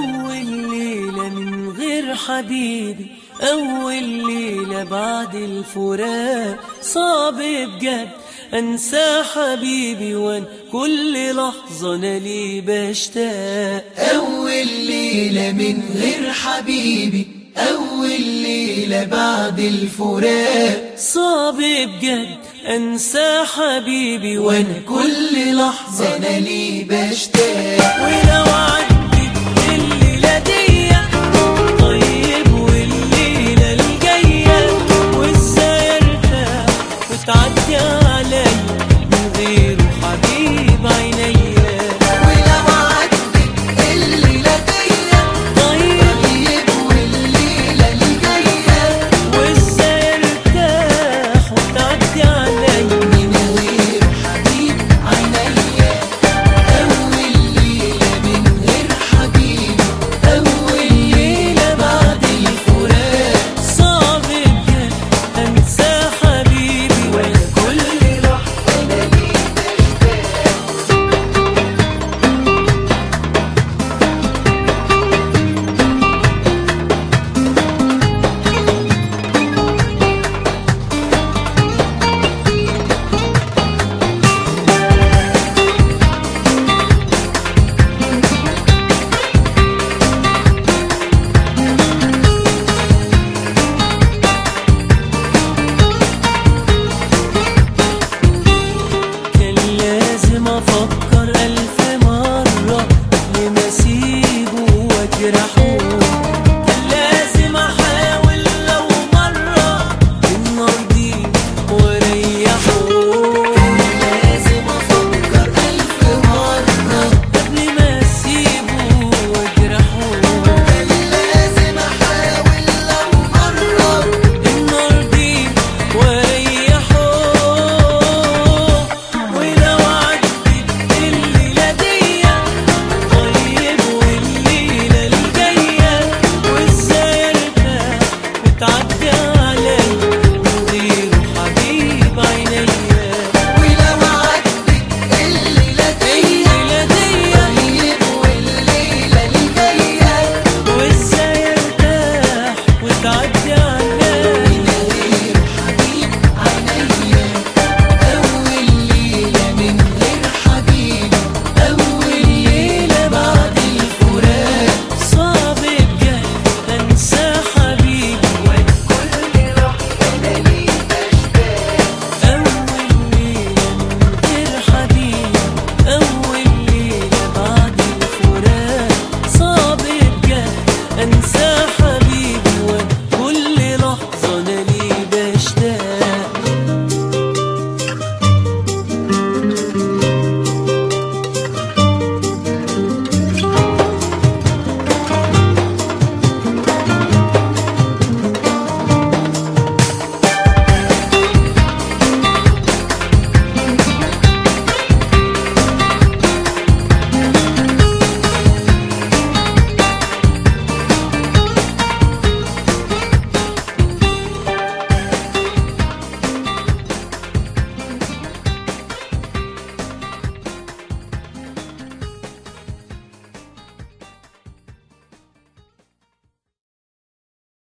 أول ليلة من غير حبيبي أول ليلة بعد الفراق صعب بجد أنسى حبيبي وأنا كل لحظة أنا ليه بشتاق أول ليلة من غير حبيبي أول ليلة بعد الفراق صعب بجد أنسى حبيبي وأنا كل لحظة أنا ليه بشتاق ولو عدت الليلة دي طيب والليلة الجاية وازاي ارتاح وتعدي عليا من غير حبيب عينيا ولو عدت الليلة دي طيب طيب والليلة الجاية وازاي ارتاح وتعدي عليا من غير حبيب عينيا أول ليلة من غير حبيب أول ليلة بعد الفراق صعب بجد انسى حبيبي وانا كل لحظة أنا ليه بشتاق كان لازم افكر الف مرة قبل ما اسيبه واجرح